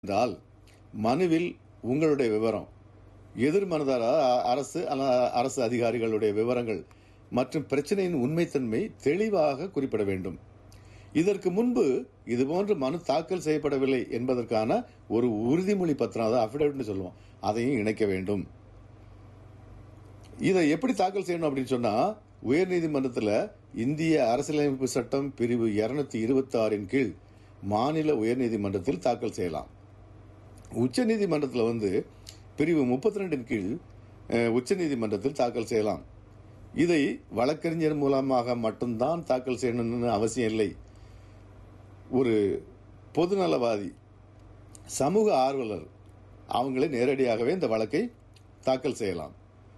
என்றால் மனுவில் உங்களுடைய விவரம் எதிர் மனுதார அ- அரசு அல்ல- அரசு அதிகாரிகளுடைய விவரங்கள் மற்றும் பிரச்சனையின் உண்மைத்தன்மை தெளிவாக குறிப்பிட வேண்டும் இதற்கு முன்பு இதுபோன்று மனு தாக்கல் செய்யப்படவில்லை என்பதற்கான ஒரு உறுதிமொழி பத்திரம் அதாவது அஃபிடவிட்னு சொல்லுவோம் அதையும் இணைக்க வேண்டும் இதை எப்படி தாக்கல் செய்யணும் அப்படின்னு சொன்னா உயர்நீதிமன்றத்தில் இந்திய அரசியலமைப்பு சட்டம் பிரிவு இருநூத்தி இருபத்தி ஆறின் கீழ் மாநில உயர்நீதிமன்றத்தில் தாக்கல் செய்யலாம் உச்ச நீதிமன்றத்தில் வந்து பிரிவு முப்பத்தி ரெண்டின் கீழ் அஹ், உச்ச நீதிமன்றத்தில் தாக்கல் செய்யலாம் இதை வழக்கறிஞர் மூலமாக மட்டும்தான் தாக்கல் செய்யணும்னு அவசியம் இல்லை ஒரு பொதுநலவாதி சமூக ஆர்வலர் அவங்களே நேரடியாகவே இந்த வழக்கை தாக்கல் செய்யலாம்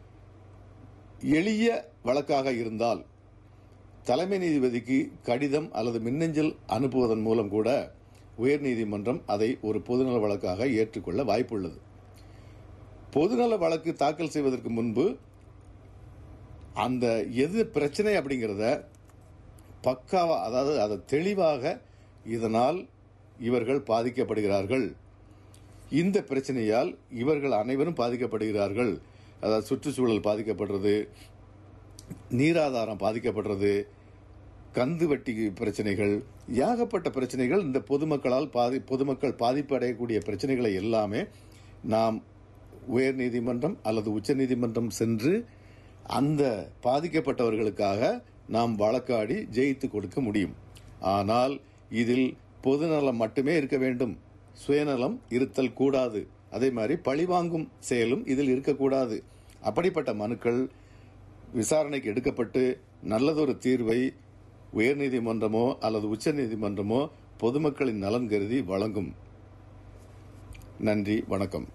எளிய வழக்காக இருந்தால் தலைமை நீதிபதிக்கு கடிதம் அல்லது மின்னஞ்சல் அனுப்புவதன் மூலம் கூட உயர்நீதிமன்றம் அதை ஒரு பொதுநல வழக்காக ஏற்றுக்கொள்ள வாய்ப்புள்ளது பொதுநல வழக்கு தாக்கல் செய்வதற்கு முன்பு அந்த எது பிரச்சனை அப்படிங்கிறத பக்காவா அதாவது அதை தெளிவாக இதனால் இவர்கள் பாதிக்கப்படுகிறார்கள் இந்த பிரச்சனையால் இவர்கள் அனைவரும் பாதிக்கப்படுகிறார்கள் அதாவது சுற்றுச்சூழல் பாதிக்கப்படுறது நீராதாரம் பாதிக்கப்படுறது கந்து வட்டி பிரச்சனைகள் ஏகப்பட்ட பிரச்சனைகள் இந்த பொதுமக்களால் பாதி பொதுமக்கள் பாதிப்பு அடையக்கூடிய பிரச்சனைகளை எல்லாமே நாம் உயர் நீதிமன்றம் அல்லது உச்ச நீதிமன்றம் சென்று அந்த பாதிக்கப்பட்டவர்களுக்காக நாம் வழக்காடி ஜெயித்து கொடுக்க முடியும் ஆனால் இதில் பொதுநலம் மட்டுமே இருக்க வேண்டும் சுயநலம் இருத்தல் கூடாது அதே மாதிரி பழிவாங்கும் செயலும் இதில் இருக்கக்கூடாது அப்படிப்பட்ட மனுக்கள் விசாரணைக்கு எடுக்கப்பட்டு நல்லதொரு தீர்வை உயர்நீதிமன்றமோ அல்லது உச்சநீதிமன்றமோ பொதுமக்களின் நலன் கருதி வழங்கும் நன்றி வணக்கம்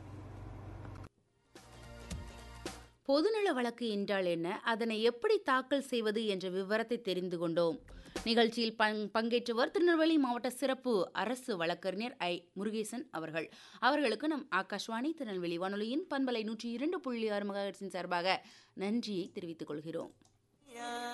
பொதுநல வழக்கு என்றால் என்ன அதனை எப்படி தாக்கல் செய்வது என்ற விவரத்தை தெரிந்து கொண்டோம் நிகழ்ச்சியில் பங்- பங்கேற்றவர் திருநெல்வேலி மாவட்ட சிறப்பு அரசு வழக்கறிஞர் ஐ முருகேசன் அவர்கள் அவர்களுக்கு நம் ஆகாஷ்வாணி திருநெல்வேலி வானொலியின் பண்பலை நூற்றி இரண்டு புள்ளி ஆறு மகாஹெர்ட்ஸின் சார்பாக நன்றியை தெரிவித்துக் கொள்கிறோம்